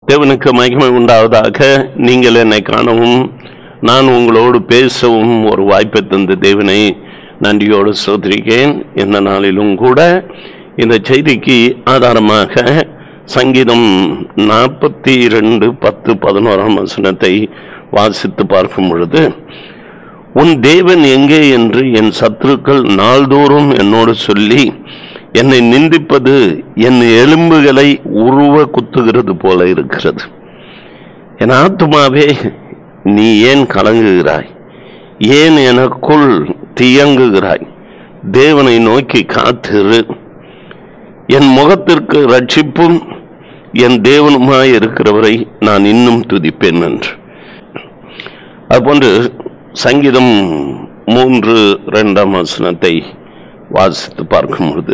தேவனுக்கு மகிமை உண்டாவதாக நீங்கள் என்னை காணவும் நான் உங்களோடு பேசவும் ஒரு வாய்ப்பை தந்த தேவனை நன்றியோடு சோதரிக்கிறேன் இந்த நாளிலும் கூட இந்த செய்திக்கு ஆதாரமாக சங்கீதம் நாற்பத்தி ரெண்டு பத்து பதினோராம் வசனத்தை வாசித்து பார்க்கும் பொழுது உன் தேவன் எங்கே என்று என் சத்துருக்கள் நாள்தோறும் என்னோடு சொல்லி என்னை நிந்திப்பது என் எலும்புகளை உருவ குத்துகிறது போல இருக்கிறது என் ஆத்துமாவே நீ ஏன் கலங்குகிறாய் ஏன் எனக்குள் தியங்குகிறாய் தேவனை நோக்கி காத்திரு என் முகத்திற்கு ரட்சிப்பும் என் தேவனுமாய் இருக்கிறவரை நான் இன்னும் துதிப்பேன் என்று அதுபோன்று சங்கீதம் மூன்று இரண்டாம் வசனத்தை வாசித்து பார்க்கும் பொழுது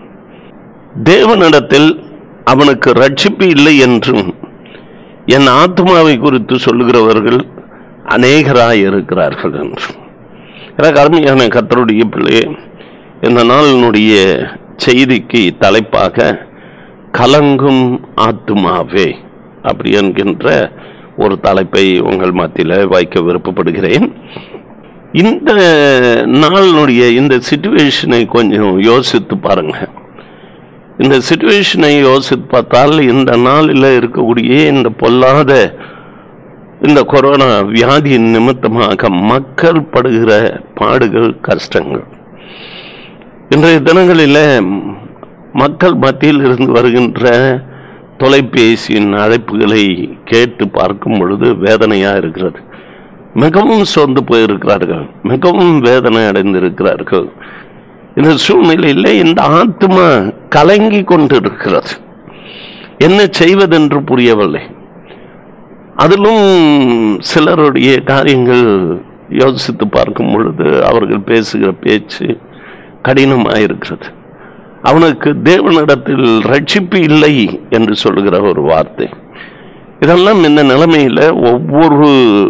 தேவனிடத்தில் அவனுக்கு ரட்சிப்பு இல்லை என்றும் என் ஆத்மாவை குறித்து சொல்லுகிறவர்கள் அநேகராய் இருக்கிறார்கள் என்றும் எனக்கு அருமையான கத்தருடைய பிள்ளையே இந்த நாளினுடைய செய்திக்கு தலைப்பாக கலங்கும் ஆத்துமாவே அப்படி என்கின்ற ஒரு தலைப்பை உங்கள் மத்தியில் வைக்க விருப்பப்படுகிறேன் இந்த நாளினுடைய இந்த சுச்சுவேஷனை கொஞ்சம் யோசித்து பாருங்க இந்த சுச்சுவேஷனை யோசித்து பார்த்தால் இந்த நாளில் இருக்கக்கூடிய இந்த பொல்லாத இந்த கொரோனா வியாதியின் நிமித்தமாக மக்கள் படுகிற பாடுகள் கஷ்டங்கள் இன்றைய தினங்களில் மக்கள் மத்தியில் இருந்து வருகின்ற தொலைபேசியின் அழைப்புகளை கேட்டு பார்க்கும் பொழுது வேதனையாக இருக்கிறது மிகவும் சோர்ந்து போயிருக்கிறார்கள் மிகவும் வேதனை அடைந்திருக்கிறார்கள் இந்த சூழ்நிலையில் இந்த ஆத்மா கலங்கி கொண்டிருக்கிறது என்ன செய்வதென்று புரியவில்லை அதிலும் சிலருடைய காரியங்கள் யோசித்து பார்க்கும் பொழுது அவர்கள் பேசுகிற பேச்சு கடினமாயிருக்கிறது அவனுக்கு தேவனிடத்தில் ரட்சிப்பு இல்லை என்று சொல்லுகிற ஒரு வார்த்தை இதெல்லாம் இந்த நிலைமையில ஒவ்வொரு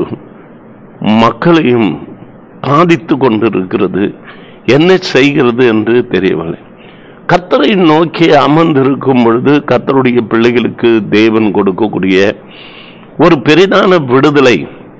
மக்களையும் பாதித்து கொண்டிருக்கிறது என்ன செய்கிறது என்று தெரியவில்லை கத்தரை நோக்கி அமர்ந்திருக்கும் பொழுது கத்தருடைய பிள்ளைகளுக்கு தேவன் கொடுக்கக்கூடிய ஒரு பெரிதான விடுதலை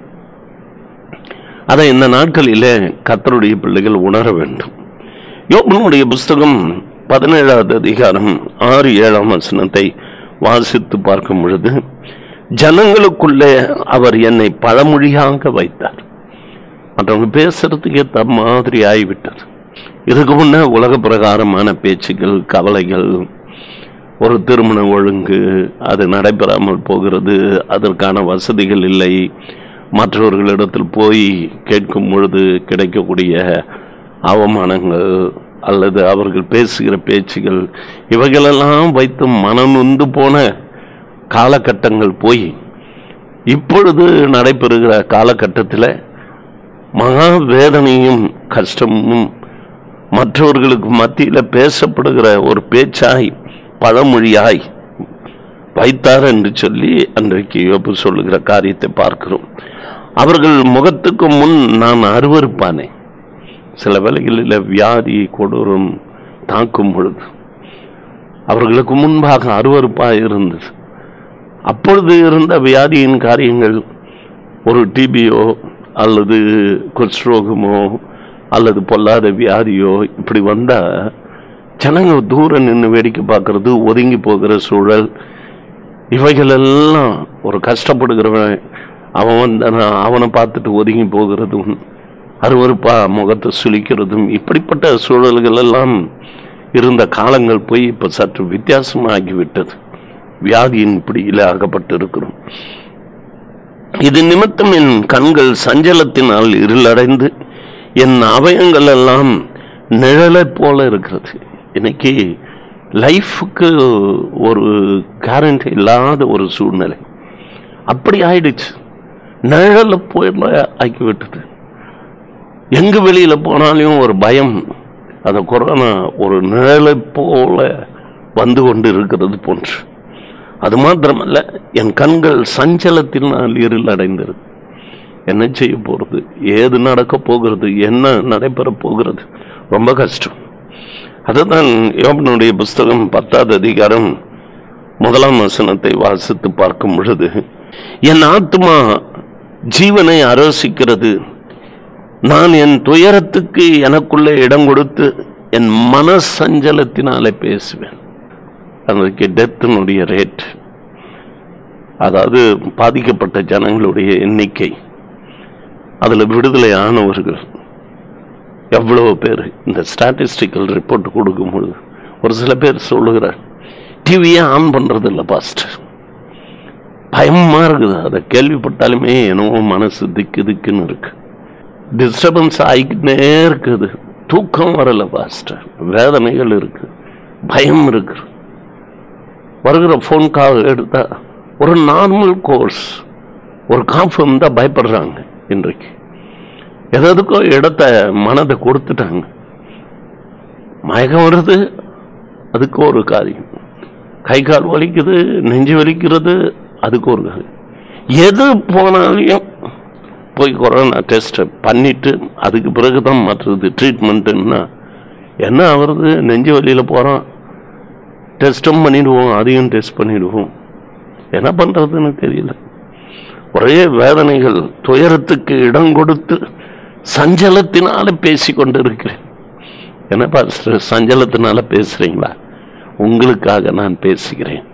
அதை இந்த நாட்களில கத்தருடைய பிள்ளைகள் உணர வேண்டும் யோபனுடைய புஸ்தகம் பதினேழாவது அதிகாரம் ஆறு ஏழாம் வசனத்தை வாசித்து பார்க்கும் பொழுது ஜனங்களுக்குள்ளே அவர் என்னை பழமொழியாக வைத்தார் மற்றவங்க பேசுறதுக்கு ஏற்ற மாதிரி ஆகிவிட்டது இதுக்கு முன்ன உலக பிரகாரமான பேச்சுகள் கவலைகள் ஒரு திருமண ஒழுங்கு அது நடைபெறாமல் போகிறது அதற்கான வசதிகள் இல்லை மற்றவர்களிடத்தில் போய் கேட்கும் பொழுது கிடைக்கக்கூடிய அவமானங்கள் அல்லது அவர்கள் பேசுகிற பேச்சுகள் இவைகளெல்லாம் வைத்து மனநொந்து போன காலகட்டங்கள் போய் இப்பொழுது நடைபெறுகிற காலகட்டத்தில் மகா வேதனையும் கஷ்டமும் மற்றவர்களுக்கு மத்தியில் பேசப்படுகிற ஒரு பேச்சாய் பழமொழியாய் வைத்தார் என்று சொல்லி அன்றைக்கு யோபு சொல்லுகிற காரியத்தை பார்க்கிறோம் அவர்கள் முகத்துக்கு முன் நான் அருவருப்பானே சில வேளைகளில் வியாதி கொடூரம் தாக்கும் பொழுது அவர்களுக்கு முன்பாக அருவருப்பாக இருந்தது அப்பொழுது இருந்த வியாதியின் காரியங்கள் ஒரு டிபியோ அல்லது குஷ்ரோகமோ அல்லது பொல்லாத வியாதியோ இப்படி வந்தா ஜனங்க தூரம் நின்று வேடிக்கை பார்க்கறது ஒதுங்கி போகிற சூழல் இவைகளெல்லாம் ஒரு கஷ்டப்படுகிறவன் அவன் வந்தானா அவனை பார்த்துட்டு ஒதுங்கி போகிறதும் அருவருப்பா முகத்தை சுளிக்கிறதும் இப்படிப்பட்ட சூழல்கள் எல்லாம் இருந்த காலங்கள் போய் இப்ப சற்று வித்தியாசமாகிவிட்டது வியாதியின் பிடியில அகப்பட்டு இருக்கிறோம் இது நிமித்தம் என் கண்கள் சஞ்சலத்தினால் இருளடைந்து என் அவயங்கள் எல்லாம் நிழலை போல இருக்கிறது இன்னைக்கு லைஃபுக்கு ஒரு கேரண்டி இல்லாத ஒரு சூழ்நிலை அப்படி ஆயிடுச்சு நிழலை போல ஆக்கி விட்டது எங்க வெளியில போனாலும் ஒரு பயம் அந்த கொரோனா ஒரு நிழலை போல வந்து கொண்டு இருக்கிறது போன்று அது மாத்திரமல்ல என் கண்கள் சஞ்சலத்தினால் இருள் அடைந்தது என்ன செய்ய போறது ஏது நடக்க போகிறது என்ன நடைபெற போகிறது ரொம்ப கஷ்டம் அதுதான் யோபனுடைய புஸ்தகம் பத்தாவது அதிகாரம் முதலாம் வசனத்தை வாசித்து பார்க்கும் பொழுது என் ஆத்மா ஜீவனை அரசிக்கிறது நான் என் துயரத்துக்கு எனக்குள்ளே இடம் கொடுத்து என் மன சஞ்சலத்தினாலே பேசுவேன் அதுக்கு டெத்தினுடைய ரேட் அதாவது பாதிக்கப்பட்ட ஜனங்களுடைய எண்ணிக்கை அதுல விடுதலை ஆனவர்கள் எவ்வளவு பேர் இந்த ஸ்டாட்டிஸ்டிக்கல் ரிப்போர்ட் கொடுக்கும்பொழுது ஒரு சில பேர் சொல்லுகிறார் டிவியே ஆன் பண்றது இல்லை பாஸ்ட் பயமா இருக்குது அதை கேள்விப்பட்டாலுமே என்னவோ மனசு திக்கு திக்குன்னு இருக்கு டிஸ்டர்பன்ஸ் ஆகிக்கிட்டே இருக்குது தூக்கம் வரல பாஸ்டர் வேதனைகள் இருக்கு பயம் இருக்கு வருகிற ஃபோன் கால் எடுத்தா ஒரு நார்மல் கோர்ஸ் ஒரு காஃபம் தான் பயப்படுறாங்க இன்றைக்கு எதுக்கோ இடத்த மனதை கொடுத்துட்டாங்க மயக்கம் வருது அதுக்கு ஒரு காரியம் கை கால் வலிக்குது நெஞ்சு வலிக்கிறது அதுக்கு ஒரு காரியம் எது போனாலையும் போய் கொரோனா டெஸ்ட் பண்ணிட்டு அதுக்கு பிறகுதான் மற்றது ட்ரீட்மெண்ட்டுன்னா என்ன ஆகுறது நெஞ்சு வலியில் போகிறோம் டெஸ்ட்டும் பண்ணிடுவோம் அதையும் டெஸ்ட் பண்ணிடுவோம் என்ன பண்றதுன்னு தெரியல ஒரே வேதனைகள் துயரத்துக்கு இடம் கொடுத்து சஞ்சலத்தினால பேசி கொண்டிருக்கிறேன் என்ன பாஸ்டர் சஞ்சலத்தினால பேசுறீங்களா உங்களுக்காக நான் பேசுகிறேன்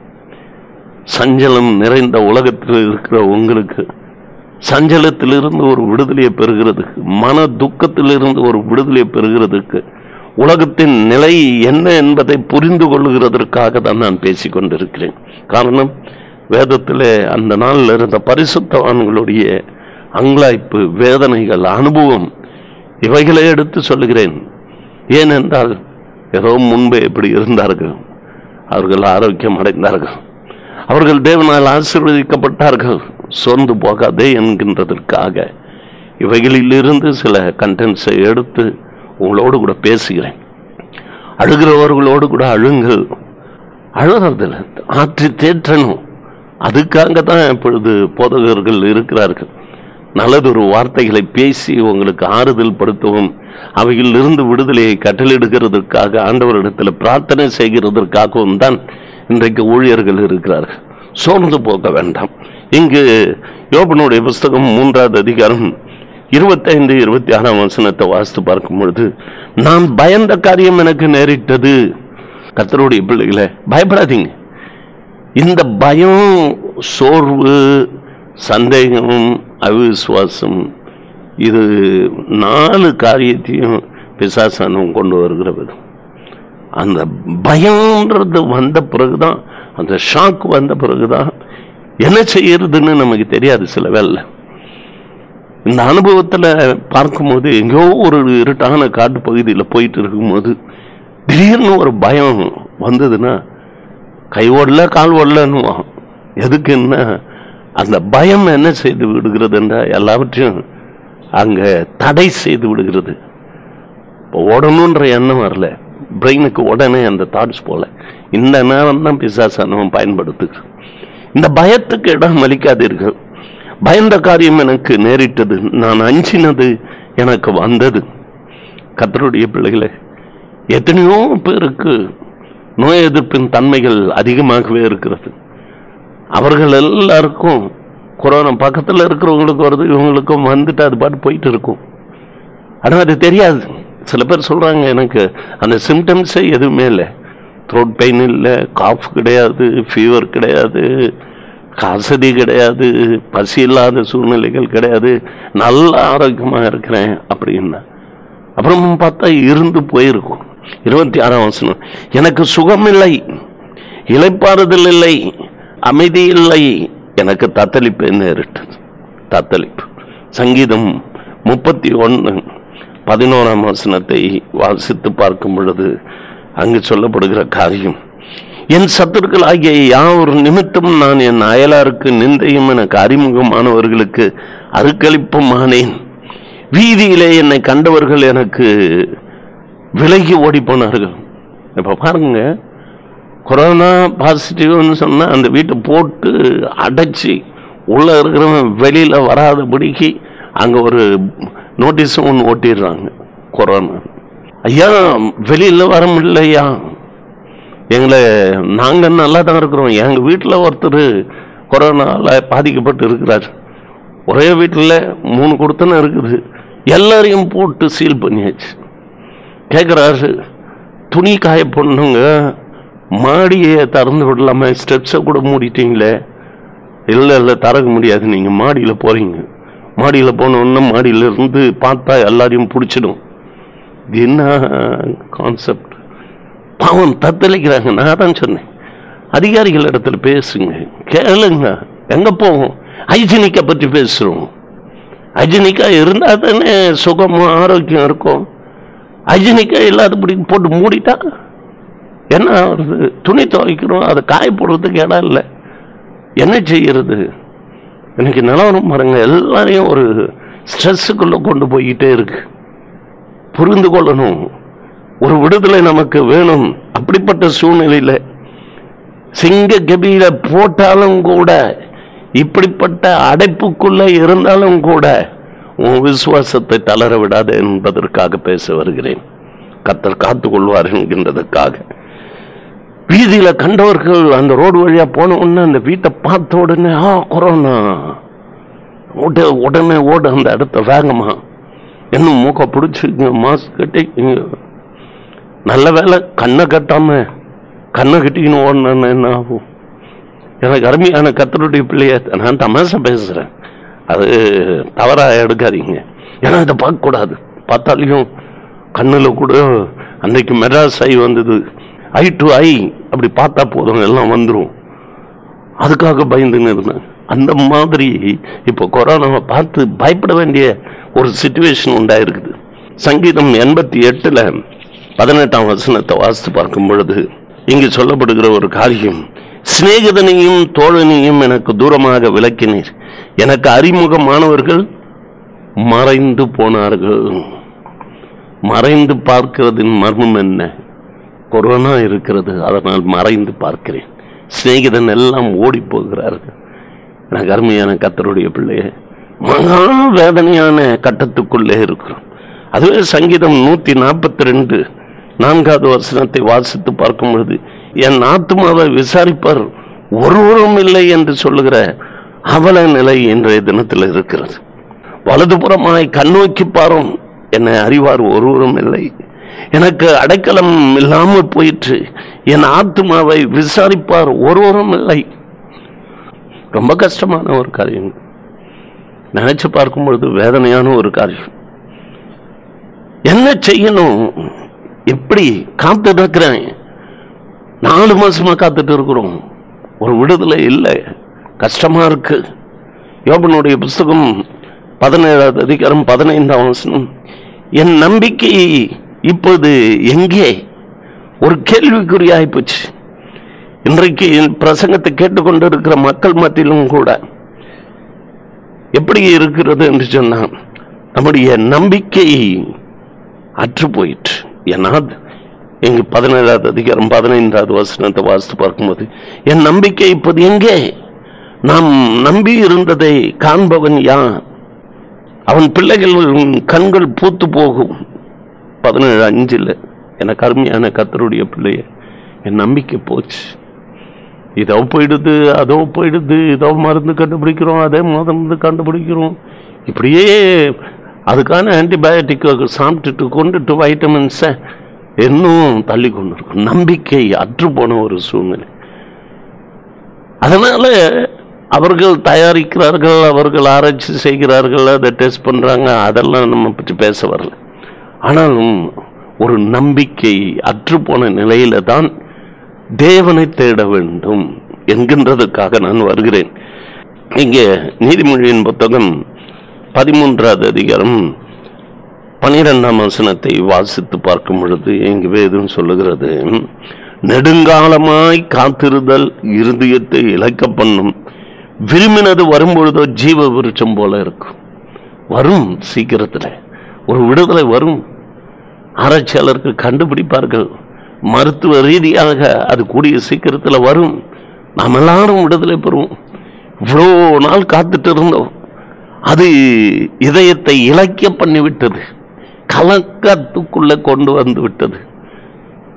சஞ்சலம் நிறைந்த உலகத்தில் இருக்கிற உங்களுக்கு சஞ்சலத்திலிருந்து ஒரு விடுதலையை பெறுகிறதுக்கு மன துக்கத்திலிருந்து ஒரு விடுதலையை பெறுகிறதுக்கு உலகத்தின் நிலை என்ன என்பதை புரிந்து கொள்ளுகிறதற்காக தான் நான் பேசிக் கொண்டிருக்கிறேன் காரணம் வேதத்திலே அந்த நாளில் இருந்த பரிசுத்தவான்களுடைய அங்கலாய்ப்பு வேதனைகள் அனுபவம் இவைகளை எடுத்து சொல்லுகிறேன் ஏனென்றால் ஏதோ முன்பே எப்படி இருந்தார்கள் அவர்கள் ஆரோக்கியம் அடைந்தார்கள் அவர்கள் தேவனால் ஆசீர்வதிக்கப்பட்டார்கள் சோர்ந்து போகாதே என்கின்றதற்காக இவைகளிலிருந்து சில கண்டென்ட்ஸை எடுத்து உங்களோடு கூட பேசுகிறேன் அழுகிறவர்களோடு கூட அழுங்கள் அழுறதில்ல ஆற்றி தேற்றணும் அதுக்காக தான் இப்பொழுது போதகர்கள் இருக்கிறார்கள் நல்லதொரு வார்த்தைகளை பேசி உங்களுக்கு ஆறுதல் படுத்தவும் அவைகளிலிருந்து விடுதலையை கட்டளிடுகிறதற்காக ஆண்டவரிடத்தில் பிரார்த்தனை செய்கிறதற்காகவும் தான் இன்றைக்கு ஊழியர்கள் இருக்கிறார்கள் சோர்ந்து போக வேண்டாம் இங்கு யோபனுடைய புஸ்தகம் மூன்றாவது அதிகாரம் இருபத்தைந்து இருபத்தி ஆறாம் வசனத்தை வாசித்து பார்க்கும் பொழுது நான் பயந்த காரியம் எனக்கு நேரிட்டது கத்தருடைய பிள்ளைகளை பயப்படாதீங்க இந்த பயம் சோர்வு சந்தேகம் அவிசுவாசம் இது நாலு காரியத்தையும் பிசாசானம் கொண்டு வருகிற விதம் அந்த பயம்ன்றது வந்த பிறகுதான் அந்த ஷாக் வந்த பிறகுதான் என்ன செய்யறதுன்னு நமக்கு தெரியாது சில வேலை இந்த அனுபவத்துல பார்க்கும்போது எங்கேயோ ஒரு இருட்டான காட்டு பகுதியில போயிட்டு இருக்கும்போது திடீர்னு ஒரு பயம் வந்ததுன்னா கை ஓடல கால் ஓடலன்னு எதுக்குன்னா அந்த பயம் என்ன செய்து விடுகிறது என்றால் எல்லாவற்றையும் அங்க தடை செய்து விடுகிறது இப்போ ஓடணுன்ற எண்ணம் வரல பிரெயினுக்கு உடனே அந்த தாட்ஸ் போல இந்த நேரம் தான் பிசாசானவன் பயன்படுத்துகிறது இந்த பயத்துக்கு இடம் அளிக்காதீர்கள் பயந்த காரியம் எனக்கு நேரிட்டது நான் அஞ்சினது எனக்கு வந்தது கத்தருடைய பிள்ளைகளே எத்தனையோ பேருக்கு நோய் எதிர்ப்பின் தன்மைகள் அதிகமாகவே இருக்கிறது அவர்கள் எல்லாருக்கும் கொரோனா பக்கத்தில் இருக்கிறவங்களுக்கு வருது இவங்களுக்கும் வந்துட்டு அது பாட்டு போயிட்டு இருக்கும் ஆனால் அது தெரியாது சில பேர் சொல்றாங்க எனக்கு அந்த சிம்டம்ஸே எதுவுமே இல்லை த்ரோட் பெயின் இல்லை காஃப் கிடையாது ஃபீவர் கிடையாது காசதி கிடையாது பசி இல்லாத சூழ்நிலைகள் கிடையாது நல்ல ஆரோக்கியமாக இருக்கிறேன் அப்படின்னா அப்புறம் பார்த்தா இருந்து போயிருக்கும் இருபத்தி ஆறாம் வசனம் எனக்கு சுகம் இல்லை இலைப்பாறுதல் இல்லை அமைதி இல்லை எனக்கு தத்தளிப்பு நேரிட்டது தத்தளிப்பு சங்கீதம் முப்பத்தி ஒன்று பதினோராம் வசனத்தை வாசித்து பார்க்கும் பொழுது அங்கு சொல்லப்படுகிற காரியம் என் சத்துருக்கள் ஆகிய யாவொரு நிமித்தம் நான் என் அயலாருக்கு நிந்தையும் எனக்கு அறிமுகமானவர்களுக்கு அருக்களிப்பும் ஆனேன் வீதியிலே என்னை கண்டவர்கள் எனக்கு விலகி ஓடி போனார்கள் இப்ப பாருங்க கொரோனா பாசிட்டிவ்னு சொன்னா அந்த வீட்டை போட்டு அடைச்சி உள்ள இருக்கிறவன் வெளியில வராதபடிக்கு அங்க ஒரு நோட்டீஸும் ஒன்று ஓட்டிடுறாங்க கொரோனா ஐயா வெளியில வர முடியலையா எங்களை நாங்க நல்லா தான் இருக்கிறோம் எங்க வீட்டில் ஒருத்தர் கொரோனால பாதிக்கப்பட்டு இருக்கிறார் ஒரே வீட்டில் மூணு கொடுத்தன இருக்குது எல்லாரையும் போட்டு சீல் பண்ணியாச்சு கேட்குறாரு துணி காய பொண்ணுங்க மாடியை திறந்து விடலாம ஸ்டெப்ஸை கூட மூடிட்டீங்களே இல்லை இல்லை திறக்க முடியாது நீங்கள் மாடியில் போகிறீங்க மாடியில் போனோன்னு மாடியில இருந்து பார்த்தா எல்லாரையும் பிடிச்சிடும் இது என்ன கான்செப்ட் பாவம் தத்தளிக்கிறாங்க நான் தான் சொன்னேன் அதிகாரிகள் இடத்துல பேசுங்க கேளுங்க எங்க போவோம் ஹைஜீனிக்கை பற்றி பேசுறோம் ஹைஜீனிக்கா இருந்தா தானே சுகமும் ஆரோக்கியம் இருக்கும் ஹைஜீனிக்கா இல்லாதபடி போட்டு மூடிட்டா என்ன ஆகுறது துணி துவைக்கிறோம் அதை காய போடுறதுக்கு இடம் இல்லை என்ன செய்யறது இன்னைக்கு நிலவரம் பாருங்க எல்லாரையும் ஒரு ஸ்ட்ரெஸ்ஸுக்குள்ள கொண்டு போய்கிட்டே இருக்கு புரிந்து கொள்ளணும் ஒரு விடுதலை நமக்கு வேணும் அப்படிப்பட்ட சூழ்நிலையில சிங்க கபியில போட்டாலும் கூட இப்படிப்பட்ட அடைப்புக்குள்ள இருந்தாலும் கூட உன் விசுவாசத்தை தளர விடாது என்பதற்காக பேச வருகிறேன் கத்தர் காத்துக் கொள்வார் என்கின்றதற்காக வீதியில கண்டவர்கள் அந்த ரோடு வழியா போன உடனே அந்த வீட்டை பார்த்த உடனே ஆ கொரோனா உட உடனே ஓடு அந்த இடத்த வேகமா இன்னும் மூக்க பிடிச்சிங்க மாஸ்க் கட்டிங்க நல்ல வேலை கண்ணை கட்டாம கண்ணை கட்டிக்கணும் ஓடணும்னா என்ன ஆகும் எனக்கு அருமையான கத்தருடைய பிள்ளைய நான் தமாசா பேசுறேன் அது தவறா எடுக்காதீங்க ஏன்னா இதை பார்க்கக்கூடாது பார்த்தாலையும் கண்ணுல கூட அன்னைக்கு மெட்ராஸ் ஐ வந்தது ஐ டு ஐ அப்படி பார்த்தா போதும் எல்லாம் வந்துரும் அதுக்காக பயந்துன்னு இருந்தேன் அந்த மாதிரி இப்போ கொரோனாவை பார்த்து பயப்பட வேண்டிய ஒரு சுச்சுவேஷன் உண்டாயிருக்குது சங்கீதம் எண்பத்தி எட்டுல பதினெட்டாம் வசனத்தை வாசித்து பார்க்கும் பொழுது இங்கு சொல்லப்படுகிற ஒரு காரியம் சிநேகிதனையும் தோழனையும் எனக்கு தூரமாக விளக்கினீர் எனக்கு அறிமுகமானவர்கள் மறைந்து போனார்கள் மறைந்து பார்க்கிறதின் மர்மம் என்ன கொரோனா இருக்கிறது அதனால் மறைந்து பார்க்கிறேன் சிநேகிதன் எல்லாம் ஓடி போகிறார்கள் எனக்கு அருமையான கத்தருடைய பிள்ளைய மகா வேதனையான கட்டத்துக்குள்ளே இருக்கிறோம் அதுவே சங்கீதம் நூத்தி நாற்பத்தி ரெண்டு நான்காவது வசனத்தை வாசித்து பார்க்கும் பொழுது என் ஆத்மாவை விசாரிப்பார் ஒருவரும் இல்லை என்று சொல்லுகிற அவல நிலை இன்றைய தினத்தில் இருக்கிறது வலதுபுறமாய் கண்ணோக்கி பாரும் என்னை அறிவார் ஒருவரும் இல்லை எனக்கு அடைக்கலம் இல்லாமல் போயிற்று என் ஆத்மாவை விசாரிப்பார் ஒருவரும் இல்லை ரொம்ப கஷ்டமான ஒரு காரியம் நினைச்சு பார்க்கும் பொழுது வேதனையான ஒரு காரியம் என்ன செய்யணும் எப்படி காத்து இருக்கிறேன் நாலு மாசமா காத்துட்டு இருக்கிறோம் ஒரு விடுதலை இல்லை கஷ்டமா இருக்கு யோபனுடைய புஸ்தகம் பதினேழாவது அதிகாரம் பதினைந்தாம் வசனம் என் நம்பிக்கை இப்போது எங்கே ஒரு கேள்விக்குறியாய் போச்சு இன்றைக்கு என் பிரசங்கத்தை கேட்டுக்கொண்டு இருக்கிற மக்கள் மத்தியிலும் கூட எப்படி இருக்கிறது என்று சொன்னால் நம்முடைய நம்பிக்கை அற்று போயிற்று ஏன்னா எங்க பதினேழாவது அதிகாரம் பதினைந்தாவது வசனத்தை வாசித்து பார்க்கும்போது என் நம்பிக்கை இப்போது எங்கே நாம் நம்பி இருந்ததை காண்பவன் யார் அவன் பிள்ளைகள் கண்கள் பூத்து போகும் பதினேழு அஞ்சில் எனக்கு அருமையான கத்தருடைய பிள்ளைய என் நம்பிக்கை போச்சு இதோ போயிடுது அதோ போயிடுது இதோ மருந்து கண்டுபிடிக்கிறோம் அதே மருந்து கண்டுபிடிக்கிறோம் இப்படியே அதுக்கான ஆன்டிபயோட்டிக் சாப்பிட்டுட்டு கொண்டுட்டு வைட்டமின்ஸை இன்னும் தள்ளி கொண்டு இருக்கும் நம்பிக்கை அற்று போன ஒரு சூழ்நிலை அதனால அவர்கள் தயாரிக்கிறார்கள் அவர்கள் ஆராய்ச்சி செய்கிறார்கள் அதை டெஸ்ட் பண்றாங்க அதெல்லாம் நம்ம பற்றி பேச வரல ஆனாலும் ஒரு நம்பிக்கை அற்று போன நிலையில தான் தேவனை தேட வேண்டும் என்கின்றதுக்காக நான் வருகிறேன் இங்கே நீதிமொழியின் புத்தகம் பதிமூன்றாவது அதிகாரம் பனிரெண்டாம் வசனத்தை வாசித்து பார்க்கும் பொழுது எங்கு வேதம் சொல்லுகிறது நெடுங்காலமாய் காத்திருதல் இருதயத்தை இழக்க பண்ணும் விரும்பினது வரும்பொழுதோ ஜீவ விருட்சம் போல இருக்கும் வரும் சீக்கிரத்துல ஒரு விடுதலை வரும் ஆராய்ச்சியாளர்கள் கண்டுபிடிப்பார்கள் மருத்துவ ரீதியாக அது கூடிய சீக்கிரத்தில் வரும் நாம் எல்லாரும் விடுதலை பெறுவோம் இவ்வளோ நாள் காத்துட்டு இருந்தோம் அது இதயத்தை இலக்கிய பண்ணி விட்டது கலக்கத்துக்குள்ள கொண்டு வந்து விட்டது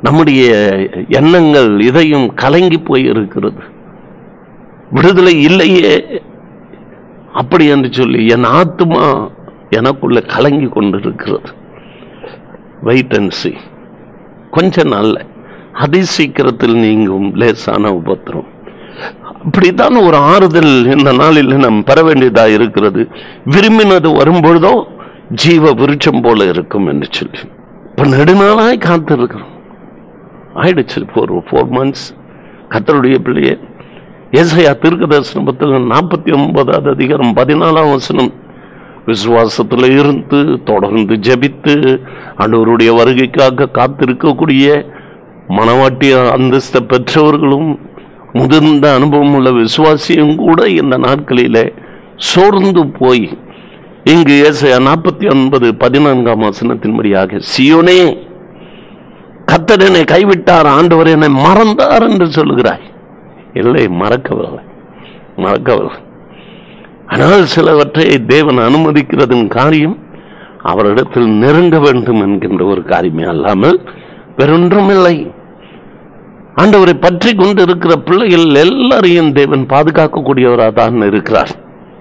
நம்முடைய எண்ணங்கள் இதையும் கலங்கி போய் இருக்கிறது விடுதலை இல்லையே அப்படி என்று சொல்லி என் ஆத்மா எனக்குள்ள கலங்கி கொண்டிருக்கிறது வெயிட் அண்ட் சி கொஞ்ச நாள்ல அதி சீக்கிரத்தில் நீங்கும் லேசான உபத்திரம் அப்படித்தான் ஒரு ஆறுதல் இந்த நாளில் நாம் பெற வேண்டியதா இருக்கிறது விரும்பினது வரும்பொழுதோ ஜீவ விருட்சம் போல இருக்கும் என்று சொல்லி இப்ப நெடுநாளாய் காத்திருக்கிறோம் ஆயிடுச்சு ஒரு ஃபோர் மந்த்ஸ் கத்தருடைய பிள்ளையே ஏசையா தீர்க்க தரிசன புத்தகம் நாற்பத்தி ஒன்பதாவது அதிகாரம் பதினாலாம் வசனம் விசுவாசத்தில் இருந்து தொடர்ந்து ஜெபித்து ஆண்டவருடைய வருகைக்காக காத்திருக்கக்கூடிய மனவாட்டிய அந்தஸ்தை பெற்றவர்களும் முதிர்ந்த அனுபவம் உள்ள விசுவாசியும் கூட இந்த நாட்களிலே சோர்ந்து போய் இங்கு ஏசையா நாற்பத்தி ஒன்பது பதினான்காம் வசனத்தின்படியாக சியோனே கத்தர் என்னை கைவிட்டார் ஆண்டவர் என்னை மறந்தார் என்று சொல்லுகிறாய் இல்லை மறக்கவில்லை மறக்கவில்லை ஆனால் சிலவற்றை தேவன் அனுமதிக்கிறதன் காரியம் அவரிடத்தில் நெருங்க வேண்டும் என்கின்ற ஒரு காரியமே அல்லாமல் வேறொன்றும் இல்லை ஆண்டவரை பற்றி கொண்டு இருக்கிற பிள்ளைகள் எல்லாரையும் தேவன் பாதுகாக்கக்கூடியவராக தான் இருக்கிறார்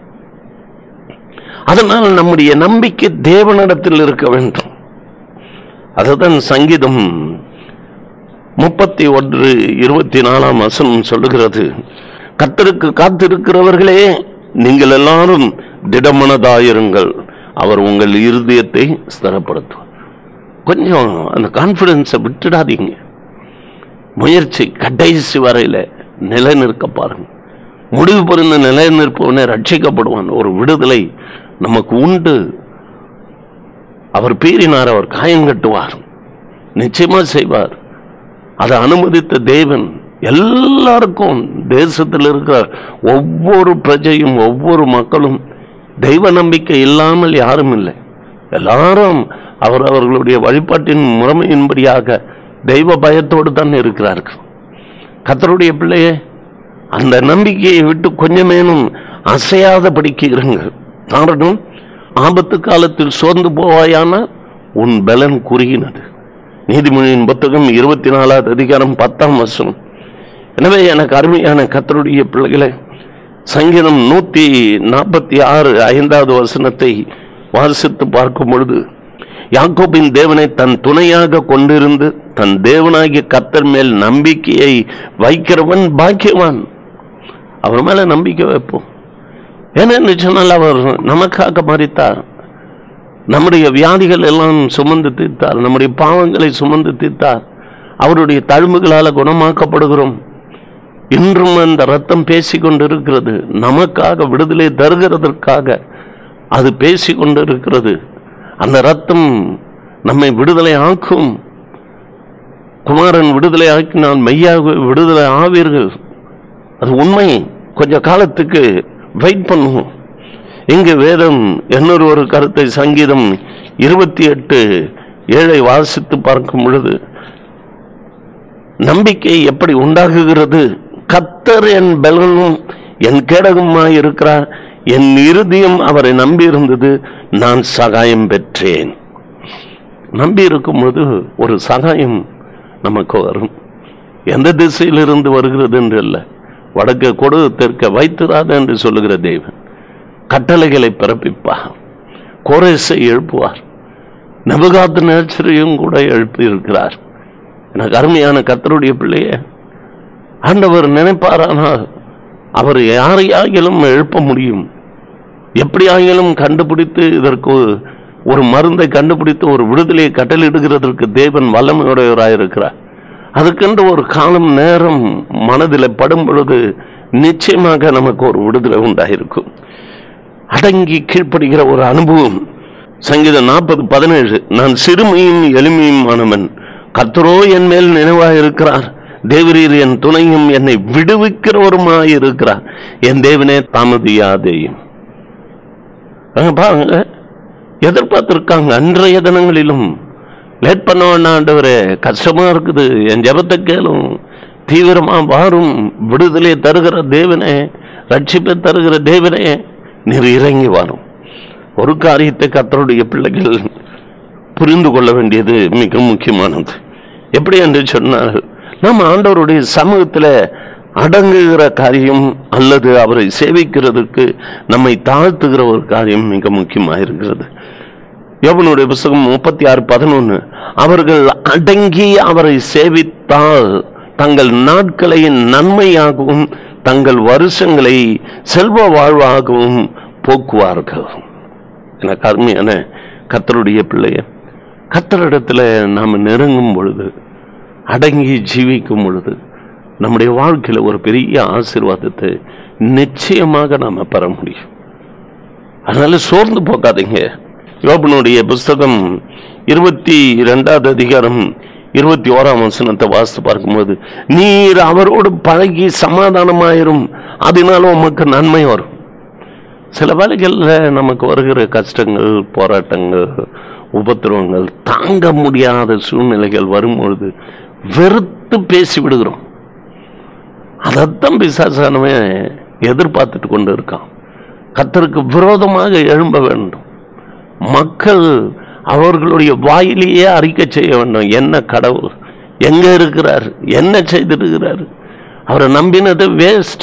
அதனால் நம்முடைய நம்பிக்கை தேவனிடத்தில் இருக்க வேண்டும் அதுதான் சங்கீதம் முப்பத்தி ஒன்று இருபத்தி நாலாம் வசனம் சொல்லுகிறது கத்தருக்கு காத்திருக்கிறவர்களே நீங்கள் எல்லாரும் திடமனதாயிருங்கள் அவர் உங்கள் இருதயத்தை ஸ்திரப்படுத்தும் கொஞ்சம் அந்த கான்பிடன்ஸை விட்டுடாதீங்க முயற்சி கடைசி வரையில நிலைநிற்க பாருங்க முடிவு புரிந்து நிலைநிற்பவனே ரட்சிக்கப்படுவான் ஒரு விடுதலை நமக்கு உண்டு அவர் பீறினார் அவர் காயம் கட்டுவார் நிச்சயமா செய்வார் அதை அனுமதித்த தேவன் எல்லாருக்கும் தேசத்தில் இருக்கிற ஒவ்வொரு பிரஜையும் ஒவ்வொரு மக்களும் தெய்வ நம்பிக்கை இல்லாமல் யாரும் இல்லை எல்லாரும் அவர் அவர்களுடைய வழிபாட்டின் முறைமையின்படியாக தெய்வ பயத்தோடு தான் இருக்கிறார்கள் கத்தருடைய பிள்ளையே அந்த நம்பிக்கையை விட்டு கொஞ்சமேனும் அசையாதபடிக்கு இருங்கள் காரணம் ஆபத்து காலத்தில் சோர்ந்து போவாயானால் உன் பலன் குறுகினது நீதிமொழியின் புத்தகம் இருபத்தி நாலாவது அதிகாரம் பத்தாம் வசனம் எனவே எனக்கு அருமையான கத்தருடைய பிள்ளைகளை சங்கீதம் நூத்தி நாற்பத்தி ஆறு ஐந்தாவது வசனத்தை வாசித்து பார்க்கும் பொழுது யாக்கோபின் தேவனை தன் துணையாக கொண்டிருந்து தன் தேவனாகிய கத்தர் மேல் நம்பிக்கையை வைக்கிறவன் பாக்கியவான் அவர் மேல நம்பிக்கை வைப்போம் ஏனென்று சொன்னால் அவர் நமக்காக மறித்தார் நம்முடைய வியாதிகள் எல்லாம் சுமந்து தீர்த்தார் நம்முடைய பாவங்களை சுமந்து தீர்த்தார் அவருடைய தழும்புகளால குணமாக்கப்படுகிறோம் இன்றும் அந்த ரத்தம் பேசிக் கொண்டிருக்கிறது நமக்காக விடுதலை தருகிறதற்காக அது பேசிக் கொண்டிருக்கிறது அந்த ரத்தம் நம்மை விடுதலை ஆக்கும் குமாரன் விடுதலை ஆக்கினால் மெய்யாக விடுதலை ஆவீர்கள் அது உண்மை கொஞ்ச காலத்துக்கு வெயிட் பண்ணுவோம் இங்கு வேதம் இன்னொரு ஒரு கருத்தை சங்கீதம் இருபத்தி எட்டு ஏழை வாசித்து பார்க்கும் பொழுது நம்பிக்கை எப்படி உண்டாகுகிறது கத்தர் என் பலனும் என் கேடகமாய் இருக்கிறார் என் இருதயம் அவரை நம்பி இருந்தது நான் சகாயம் பெற்றேன் நம்பி இருக்கும்போது ஒரு சகாயம் நமக்கு வரும் எந்த திசையிலிருந்து வருகிறது என்று அல்ல வடக்க கொடு தெற்க வைத்திராத என்று சொல்லுகிற தேவன் கட்டளைகளை பிறப்பிப்பார் கோரேசை எழுப்புவார் நபகாத்து நேச்சரையும் கூட எழுப்பி இருக்கிறார் எனக்கு அருமையான கத்தருடைய பிள்ளைய ஆண்டவர் நினைப்பாரானால் அவர் யாரையாகிலும் எழுப்ப முடியும் எப்படி ஆகிலும் கண்டுபிடித்து இதற்கு ஒரு மருந்தை கண்டுபிடித்து ஒரு விடுதலையை கட்டளிடுகிறதற்கு தேவன் வல்லமையுடையவராயிருக்கிறார் அதுக்கென்று ஒரு காலம் நேரம் மனதில் படும் பொழுது நிச்சயமாக நமக்கு ஒரு விடுதலை உண்டாயிருக்கும் அடங்கி கீழ்ப்படுகிற ஒரு அனுபவம் சங்கீதம் நாற்பது பதினேழு நான் சிறுமையும் எளிமையுமானவன் கர்த்தரோ என் மேல் நினைவாயிருக்கிறார் தேவரீர் என் துணையும் என்னை விடுவிக்கிறவருமாய் இருக்கிறார் என் தேவனே தாமதியாதேயும் அங்க பாருங்க எதிர்பார்த்திருக்காங்க அன்றைய தினங்களிலும் லேட் பண்ண வேண்டாம் ஆண்டவரே கஷ்டமா இருக்குது என் ஜெபத்தை கேளும் தீவிரமா வாரும் விடுதலை தருகிற தேவனே ரட்சிப்பை தருகிற தேவனே நீர் இறங்கி வரும் ஒரு காரியத்தை கத்தருடைய பிள்ளைகள் புரிந்து கொள்ள வேண்டியது மிக முக்கியமானது எப்படி என்று சொன்னால் நம்ம ஆண்டவருடைய சமூகத்துல அடங்குகிற காரியம் அல்லது அவரை சேவிக்கிறதுக்கு நம்மை தாழ்த்துகிற ஒரு காரியம் மிக முக்கியமாக இருக்கிறது யோபனுடைய புஸ்தகம் முப்பத்தி ஆறு பதினொன்னு அவர்கள் அடங்கி அவரை சேவித்தால் தங்கள் நாட்களை நன்மையாகவும் தங்கள் வருஷங்களை செல்வ வாழ்வாகவும் போக்குவார்கள் எனக்கு அருமையான கத்தருடைய பிள்ளைய கத்தரிடத்துல நாம் நெருங்கும் பொழுது அடங்கி ஜீவிக்கும் பொழுது நம்முடைய வாழ்க்கையில ஒரு பெரிய ஆசீர்வாதத்தை நிச்சயமாக நாம பெற முடியும் அதனால சோர்ந்து போகாதீங்க யோபனுடைய புஸ்தகம் இருபத்தி இரண்டாவது அதிகாரம் இருபத்தி ஓராம் வசனத்தை வாசித்து பார்க்கும்போது நீர் அவரோடு பழகி சமாதானமாயிரும் அதனால உமக்கு நன்மை வரும் சில வேளைகள்ல நமக்கு வருகிற கஷ்டங்கள் போராட்டங்கள் உபத்திரவங்கள் தாங்க முடியாத சூழ்நிலைகள் வரும்பொழுது வெறுத்து பேசி விடுகிறோம் அதைத்தான் பிசாசானவன் எதிர்பார்த்துட்டு கொண்டு இருக்கான் கத்தருக்கு விரோதமாக எழும்ப வேண்டும் மக்கள் அவர்களுடைய வாயிலேயே அறிக்கை செய்ய வேண்டும் என்ன கடவுள் எங்க இருக்கிறார் என்ன செய்திருக்கிறார் அவரை நம்பினது வேஸ்ட்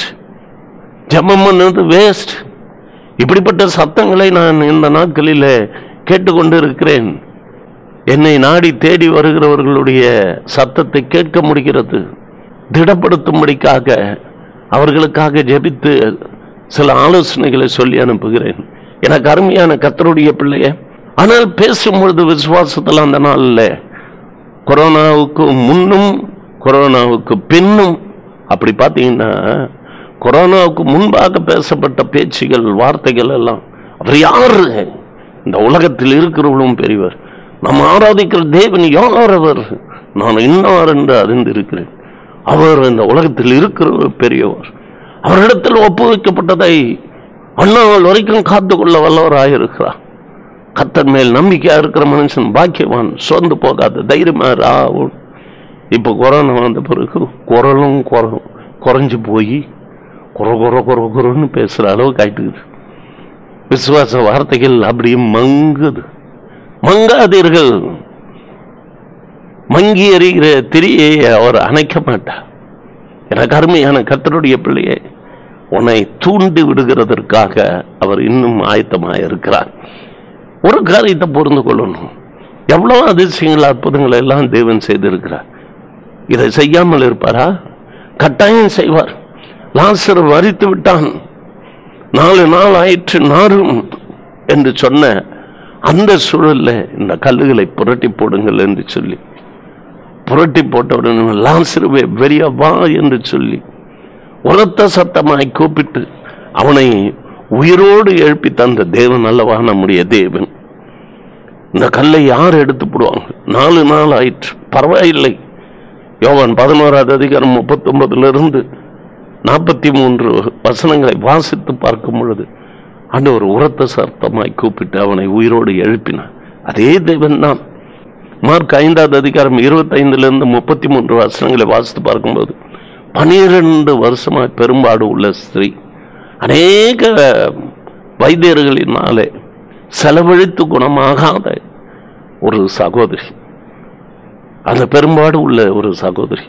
ஜெபம் பண்ணது வேஸ்ட் இப்படிப்பட்ட சத்தங்களை நான் இந்த நாட்களில் கேட்டுக்கொண்டு இருக்கிறேன் என்னை நாடி தேடி வருகிறவர்களுடைய சத்தத்தை கேட்க முடிகிறது திடப்படுத்தும்படிக்காக அவர்களுக்காக ஜெபித்து சில ஆலோசனைகளை சொல்லி அனுப்புகிறேன் எனக்கு அருமையான கத்தருடைய பிள்ளைய ஆனால் பேசும்பொழுது விசுவாசத்தில் அந்த நாளில் கொரோனாவுக்கு முன்னும் கொரோனாவுக்கு பின்னும் அப்படி பார்த்தீங்கன்னா கொரோனாவுக்கு முன்பாக பேசப்பட்ட பேச்சுகள் வார்த்தைகள் எல்லாம் அவர் யாரு இந்த உலகத்தில் இருக்கிறவளும் பெரியவர் நாம் ஆராதிக்கிற தேவன் யார் அவர் நான் இன்னார் என்று அறிந்திருக்கிறேன் அவர் இந்த உலகத்தில் இருக்கிற பெரியவர் அவரிடத்தில் ஒப்புவிக்கப்பட்டதை அண்ணாள் வரைக்கும் காத்துக்கொள்ள வல்லவராயிருக்கிறார் கத்தர் மேல் நம்பிக்கையா இருக்கிற மனுஷன் பாக்கியவான் சோர்ந்து போகாத தைரியமா இரு. ஆ, உ- இப்ப கொரோனா வந்த பிறகு குரலும் குரம் குறைஞ்சு போய் குற குற குற குறன்னு பேசுற அளவுக்கு ஆயிட்டுக்குது விசுவாச வார்த்தைகள் அப்படியே மங்குது மங்காதீர்கள் மங்கி எறிகிற திரியை அவர் அணைக்க மாட்டார் எனக்கு அருமையான கர்த்தருடைய பிள்ளையே உன்னை தூண்டி விடுகிறதற்காக அவர் இன்னும் ஆயத்தமாக இருக்கிறார் ஒரு காரியத்தை புரிந்து கொள்ளணும் எவ்வளவு அதிசயங்கள் அற்புதங்கள் எல்லாம் தேவன் செய்திருக்கிறார் இதை செய்யாமல் இருப்பாரா கட்டாயம் செய்வார் லாசர் வரித்து விட்டான் நாலு நாள் ஆயிற்று நாரும் என்று சொன்ன அந்த சூழல்ல இந்த கல்லுகளை புரட்டி போடுங்கள் என்று சொல்லி புரட்டி போட்டவுடன் லாசருவே வெளிய வா என்று சொல்லி உரத்த சத்தமாய் கூப்பிட்டு அவனை உயிரோடு எழுப்பி தந்த தேவன் அல்லவா நம்முடைய தேவன் இந்த கல்லை யார் எடுத்து போடுவாங்க நாலு நாள் ஆயிற்று பரவாயில்லை யோவான் பதினோராவது அதிகாரம் முப்பத்தொன்பதுல இருந்து நாற்பத்தி மூன்று வசனங்களை வாசித்து பார்க்கும் பொழுது ஆண்டவர் உரத்த சத்தமாய் கூப்பிட்டு அவனை உயிரோடு எழுப்பினார் அதே தேவன் தான் மார்க் ஐந்தாவது அதிகாரம் இருபத்தைந்துல இருந்து முப்பத்தி மூன்று வசனங்களை வாசித்து பார்க்கும்போது பனிரெண்டு வருஷமாய் பெரும்பாடு உள்ள ஸ்திரீ அநேக வைத்தியர்களினாலே செலவழித்து குணமாகாத ஒரு சகோதரி அந்த பெரும்பாடு உள்ள ஒரு சகோதரி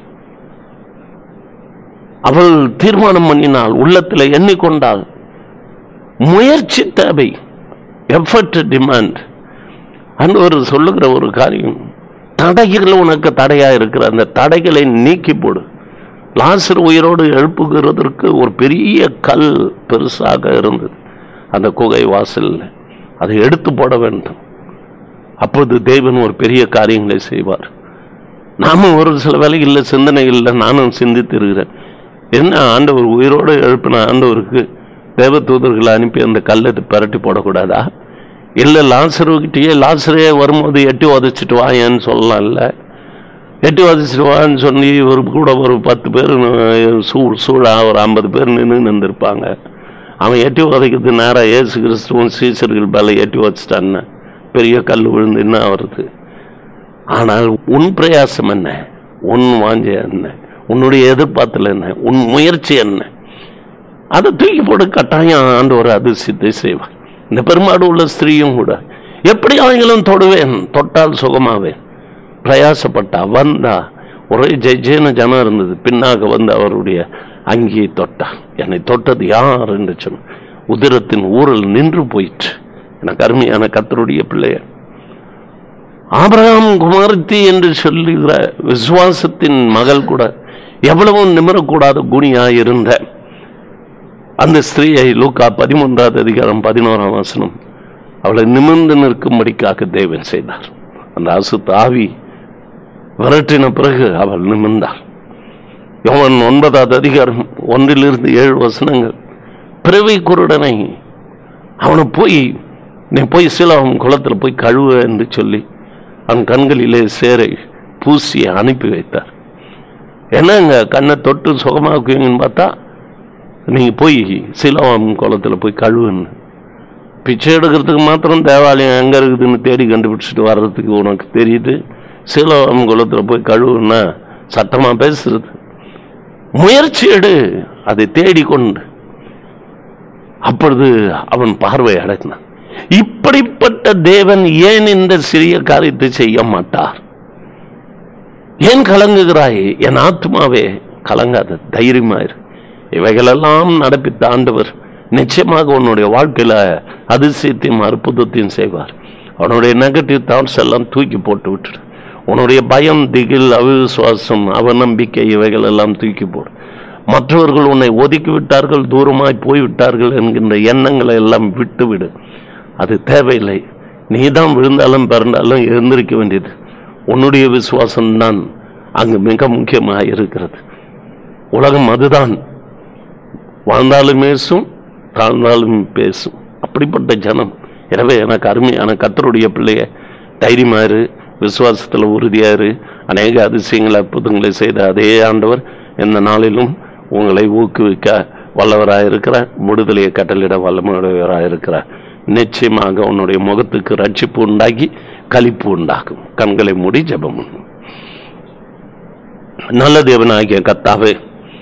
அவள் தீர்மானம் பண்ணினாள் உள்ளத்தில் எண்ணிக்கொண்டாள் முயற்சி தேவை எஃபர்ட் டிமாண்ட் ஒரு சொல்லுகிற ஒரு காரியம் தடைகள் உனக்கு தடையா இருக்கிற அந்த தடைகளை நீக்கி போடு லாசர் உயிரோடு எழுப்புகிறதற்கு ஒரு பெரிய கல் பெருசாக இருந்தது அந்த குகை வாசல்ல அதை எடுத்து போட வேண்டும் அப்போது தேவன் ஒரு பெரிய காரியங்களை செய்வார் நாமும் ஒரு சில வேலைகளில் சிந்தனை இல்லை நானும் சிந்தித்து இருக்கிறேன் என்ன ஆண்டவர் உயிரோடு எழுப்பின ஆண்டவருக்கு தேவதூதர்களை அனுப்பி அந்த கல்லை பரட்டி போடக்கூடாதா இல்லை லாசருக்கிட்டேயே லாசரே வரும்போது எட்டி உதச்சிட்டு வாயேன்னு சொல்லலாம் இல்லை எட்டி உதச்சிட்டு வான்னு சொல்லி ஒரு கூட ஒரு பத்து பேர் சூ சூழா ஒரு ஐம்பது பேர் நின்று நின்றுருப்பாங்க அவன் எட்டி உதைக்கிறது நேராக ஏசு கிறிஸ்துவும் சீசர்கள் மேலே எட்டி வச்சுட்டான்னு பெரிய கல் விழுந்து என்ன ஆகுறது ஆனால் உன் பிரயாசம் என்ன உன் வாஞ்சை என்ன உன்னுடைய எதிர்பார்த்தல் என்ன உன் முயற்சி என்ன அதை தூக்கி போட்டு கட்டாயம் ஆண்டு ஒரு அதிசயத்தை செய்வார் இந்த பெருமாடு உள்ள ஸ்திரீயும் கூட எப்படி ஆகிலும் தொடுவேன் தொட்டால் சுகமாவேன் பிரயாசப்பட்டா வந்தா ஒரே ஜெய் ஜெயன ஜனம் இருந்தது பின்னாக வந்து அவருடைய அங்கியை தொட்டார் என்னை தொட்டது யார் என்று சொன்ன உதிரத்தின் ஊரல் நின்று போயிற்று எனக்கு அருமையான கத்தருடைய பிள்ளைய ஆபிரகாம் குமாரத்தி என்று சொல்லுகிற விசுவாசத்தின் மகள் கூட எவ்வளவு நிமிரக்கூடாத குணியாய் இருந்த அந்த ஸ்திரீயை லூக்கா பதிமூன்றாவது அதிகாரம் பதினோராம் வசனம் அவளை நிமிர்ந்து நிற்கும்படிக்காக தேவன் செய்தார் அந்த அசுத்த ஆவி விரட்டின பிறகு அவள் நிமிர்ந்தாள் யோவன் ஒன்பதாவது அதிகாரம் ஒன்றிலிருந்து ஏழு வசனங்கள் பிறவி குருடனை அவனை போய் நீ போய் சிலவன் குளத்தில் போய் கழுவ என்று சொல்லி அவன் கண்களிலே சேரை பூசி அனுப்பி வைத்தார் என்னங்க கண்ணை தொட்டு சுகமாக்குவீங்கன்னு பார்த்தா நீங்க போய் சிலவன் குளத்தில் போய் கழுவுன்னு பிச்சை எடுக்கிறதுக்கு மாத்திரம் தேவாலயம் எங்க இருக்குதுன்னு தேடி கண்டுபிடிச்சிட்டு வர்றதுக்கு உனக்கு தெரியுது சிலவன் குளத்தில் போய் கழுவுன்னா சட்டமா பேசுறது முயற்சி எடு அதை தேடிக்கொண்டு அப்பொழுது அவன் பார்வை அடைந்தான் இப்படிப்பட்ட தேவன் ஏன் இந்த சிறிய காரியத்தை செய்ய மாட்டார் ஏன் கலங்குகிறாய் என் ஆத்மாவே கலங்காத தைரியமாயிரு இவைகளெல்லாம் நடப்பித்த ஆண்டவர் நிச்சயமாக உன்னுடைய வாழ்க்கையில அதிசயத்தையும் அற்புதத்தையும் செய்வார் அவனுடைய நெகட்டிவ் தாட்ஸ் எல்லாம் தூக்கி போட்டு விட்டுடு உன்னுடைய பயம் திகில் அவிசுவாசம் அவநம்பிக்கை இவைகள் எல்லாம் தூக்கி போடு மற்றவர்கள் உன்னை ஒதுக்கி விட்டார்கள் தூரமாய் போய்விட்டார்கள் என்கின்ற எண்ணங்களை எல்லாம் விட்டு விடு அது தேவையில்லை நீ தான் விழுந்தாலும் பிறந்தாலும் எழுந்திருக்க வேண்டியது உன்னுடைய விசுவாசம்தான் அங்கு மிக முக்கியமாக இருக்கிறது உலகம் அதுதான் வாழ்ந்தாலும் பேசும் தாழ்ந்தாலும் பேசும் அப்படிப்பட்ட ஜனம் எனவே எனக்கு அருமையான கத்தருடைய பிள்ளைய தைரியமாயிரு விசுவாசத்தில் உறுதியாரு அநேக அதிசயங்களை அற்புதங்களை செய்த அதே ஆண்டவர் இந்த நாளிலும் உங்களை ஊக்குவிக்க வல்லவராக இருக்கிறார் விடுதலையை கட்டளிட வல்லமுடையவராக இருக்கிறார் நிச்சயமாக உன்னுடைய முகத்துக்கு ரட்சிப்பு உண்டாகி களிப்பு உண்டாகும் கண்களை மூடி ஜெபம் பண்ணு. நல்ல தேவனாகிய கத்தாவே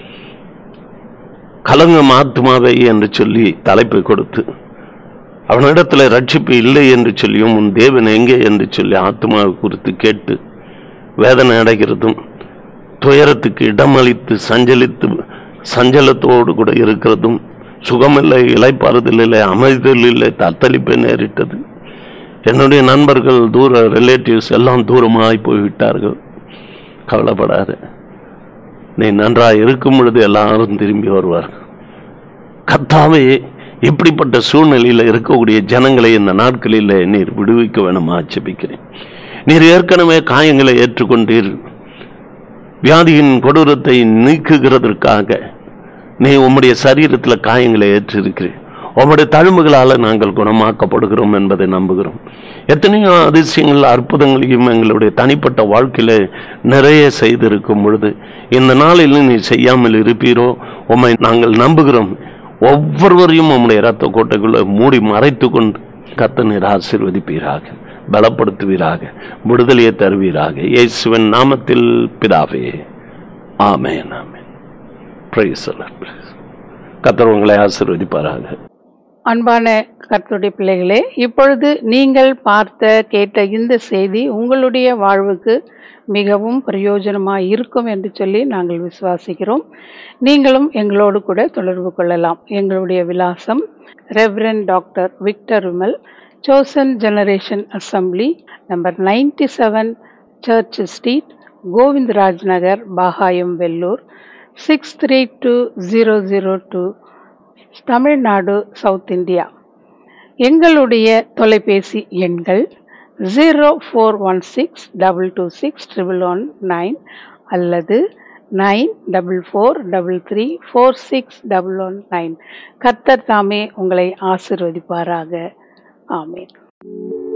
கலங்கும் ஆத்மாவை என்று சொல்லி தலைப்பை கொடுத்து அவனிடத்துல ரட்சிப்பு இல்லை என்று சொல்லியும் உன் தேவன் எங்கே என்று சொல்லி ஆத்மாவை குறித்து கேட்டு வேதனை அடைகிறதும் துயரத்துக்கு இடமளித்து சஞ்சலித்து சஞ்சலத்தோடு கூட இருக்கிறதும் சுகமில்லை இலைப்பாறுதல் இல்லை அமைதல் இல்லை தத்தளிப்பை நேரிட்டது என்னுடைய நண்பர்கள் தூர ரிலேட்டிவ்ஸ் எல்லாம் தூரமாய் போய்விட்டார்கள் கவலைப்படாத நீ நன்றாய் இருக்கும் பொழுது எல்லாரும் திரும்பி வருவார்கள் கத்தாவே இப்படிப்பட்ட சூழ்நிலையில் இருக்கக்கூடிய ஜனங்களை இந்த நாட்களில் நீர் விடுவிக்க வேணுமா ஆட்சேபிக்கிறேன் நீர் ஏற்கனவே காயங்களை ஏற்றுக்கொண்டீர் வியாதியின் கொடூரத்தை நீக்குகிறதற்காக நீ உம்முடைய சரீரத்தில் காயங்களை ஏற்றிருக்கிறீர் உம்முடைய தழும்புகளால் நாங்கள் குணமாக்கப்படுகிறோம் என்பதை நம்புகிறோம் எத்தனையோ அதிசயங்கள் அற்புதங்களையும் எங்களுடைய தனிப்பட்ட வாழ்க்கையில நிறைய செய்திருக்கும் பொழுது இந்த நாளில் நீ செய்யாமல் இருப்பீரோ உம்மை நாங்கள் நம்புகிறோம் ஒவ்வொருவரையும் உம்முடைய இரத்த கோட்டைக்குள்ள மூடி மறைத்து கொண்டு கத்த நீர் ஆசீர்வதிப்பீராக பலப்படுத்துவீராக விடுதலையை தருவீராக இயேசுவின் நாமத்தில் பிதாவே ஆமென் ஆமென் Praise the Lord. கர்த்தர் உங்களை ஆசீர்வதிப்பாராக அன்பான கர்த்தருடைய பிள்ளைகளே இப்பொழுது நீங்கள் பார்த்த கேட்ட இந்த செய்தி உங்களுடைய வாழ்வுக்கு மிகவும் பிரயோஜனமாக இருக்கும் என்று சொல்லி நாங்கள் விசுவாசிக்கிறோம் நீங்களும் எங்களோடு கூட தொடர்பு கொள்ளலாம் எங்களுடைய விலாசம் ரெவரன் டாக்டர் விக்டர் விமல் சோசன் generation assembly number ninety seven church street Govindaraj Nagar Bagayam Vellore six three two zero zero two Tamil Nadu south India எங்களுடைய தொலைபேசி எண்கள் zero four one six double two six triple one nine அல்லது nine double four double three four six double one nine கர்த்தர் தாமே உங்களை ஆசிர்வதிப்பாராக ஆமேன்